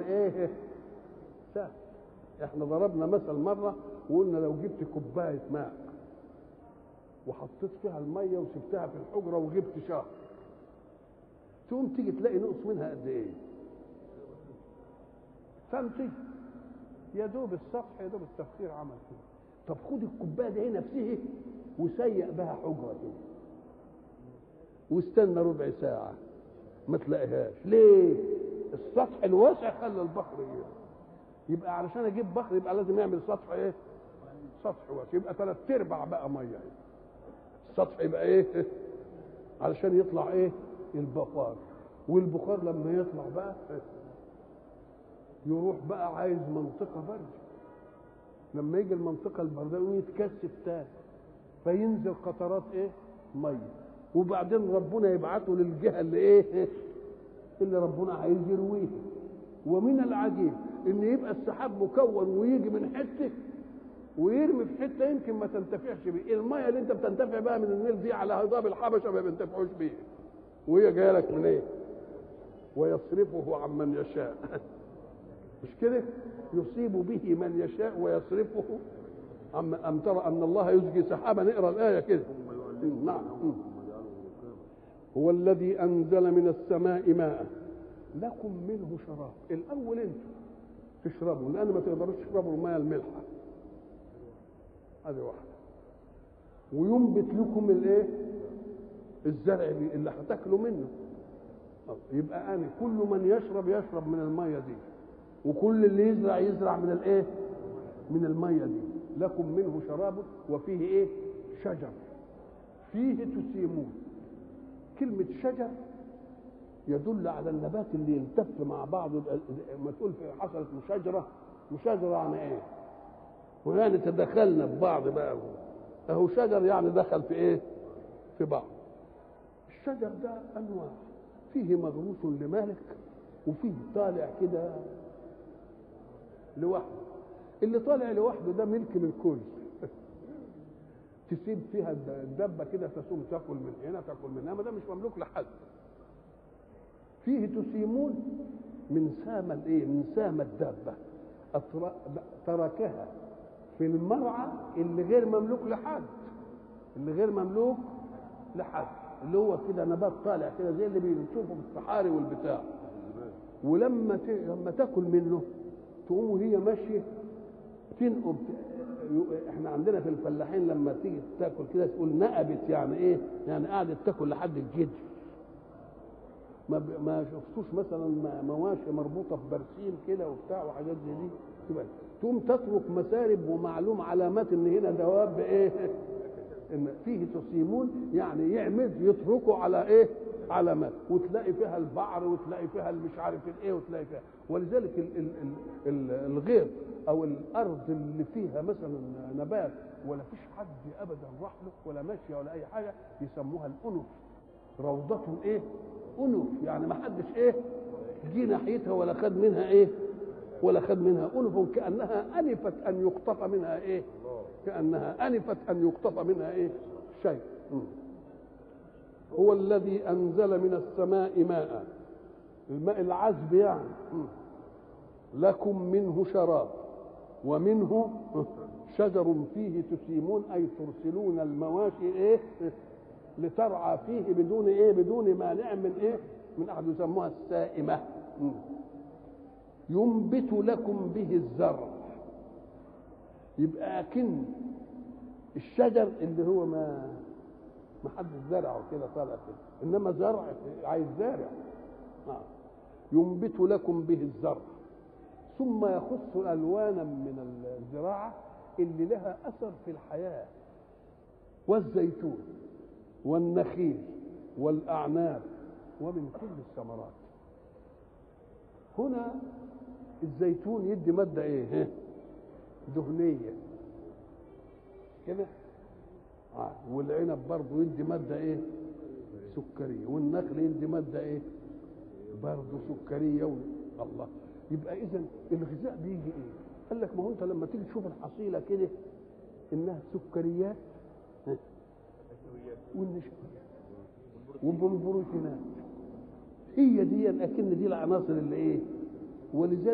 ايه سهل احنا ضربنا مثل مره وقلنا لو جبت كوبايه ماء وحطيت فيها الميه وسبتها في الحجره وغبت شهر تقوم تيجي تلاقي نقص منها قد ايه سنتي يا دوب السطح يا دوب التفكير عمل كده طب خد الكوبايه دي نفسها وسيق بها حجره كده واستنى ربع ساعه ما تلاقيهاش ليه السطح الواسع خلى البحر يجي. يبقى علشان اجيب بحر يبقى لازم يعمل سطح ايه سطح واسع يبقى ثلاث ارباع بقى ميه السطح يبقى ايه علشان يطلع ايه البخار والبخار لما يطلع بقى يروح بقى عايز منطقة برد لما يجي المنطقة البرداء يتكثف تاني فينزل قطرات ايه مية وبعدين ربنا يبعته للجهة اللي ايه اللي ربنا عايز يرويها ومن العجيب ان يبقى السحاب مكون ويجي من حته ويرمي في حته يمكن ما تنتفعش بيه الميه اللي انت بتنتفع بها من النيل دي على هضاب الحبشه ما بينتفعوش بيه وهي جايه لك من ايه ويصرفه عن من يشاء مش كده يصيب به من يشاء ويصرفه أم, أم ترى أن الله يزجي سحابا نقرأ الآية كده نعم هو الذي أنزل من السماء ماء لكم منه شراب الأول أنتم تشربوا لأن ما تقدروش تشربوا الماء الملحة هذه واحدة وينبت لكم الايه الزرع اللي هتاكلوا منه يبقى انا كل من يشرب يشرب من الميه دي وكل اللي يزرع يزرع من الايه من الميه دي لكم منه شراب وفيه ايه شجر فيه تسيمون كلمة شجر يدل على النبات اللي يلتف مع بعضه ما تقول في حصلت مشاجرة مشاجرة عن ايه ويعني تدخلنا ببعض بقى اهو شجر يعني دخل في ايه في بعض الشجر ده انواع فيه مغروس لمالك وفيه طالع كده لوحده اللي طالع لوحده ده ملك للكل تسيب فيها الدبه كده تسوم تاكل من هنا تاكل من هنا ما ده مش مملوك لحد فيه تسيمون من سام الايه من سام الدابه تركها في المرعى اللي غير مملوك لحد اللي غير مملوك لحد اللي هو كده نبات طالع كده زي اللي بنشوفه في الصحاري والبتاع ولما ت... لما تاكل منه تقوم وهي ماشيه تنقب احنا عندنا في الفلاحين لما تيجي تاكل كده تقول نقبت يعني ايه؟ يعني قعدت تاكل لحد الجدر ما ب... ما شفتوش مثلا مواشي مربوطه في برسيم كده وبتاع وحاجات زي دي تبقى تقوم تترك مسارب ومعلوم علامات ان هنا دواب ايه ان فيه تصيمون يعني يعمد يتركوا على ايه علامات وتلاقي فيها البعر وتلاقي فيها مش عارف الايه وتلاقي فيها ولذلك ال ال ال الغيط او الارض اللي فيها مثلا نبات ولا فيش حد ابدا راح له ولا ماشيه ولا اي حاجه يسموها الانف روضة ايه انف يعني ما حدش ايه جه ناحيتها ولا خد منها ايه ولا خد منها أنف كأنها أنفت أن يقطف منها إيه كأنها أنفت أن يقطف منها إيه شيء هو الذي أنزل من السماء ماء الماء العذب يعني لكم منه شراب ومنه شجر فيه تسيمون أي ترسلون المواشي إيه لترعى فيه بدون إيه بدون مانع من إيه من أحد يسموها السائمة ينبت لكم به الزرع يبقى اكن الشجر اللي هو ما ما حد زرعه كده طالع كده انما زرع عايز زارع آه. ينبت لكم به الزرع ثم يخص الوانا من الزراعه اللي لها اثر في الحياه والزيتون والنخيل والاعناب ومن كل الثمرات هنا الزيتون يدي ماده ايه دهنيه كده آه. والعنب برضه يدي ماده ايه سكريه والنخل يدي ماده ايه برضه سكريه و... الله يبقى اذا الغذاء بيجي ايه قال لك ما هو انت لما تيجي تشوف الحصيله كده انها سكريات والنشويات والبروتينات هي دي اكن دي العناصر اللي ايه ولذلك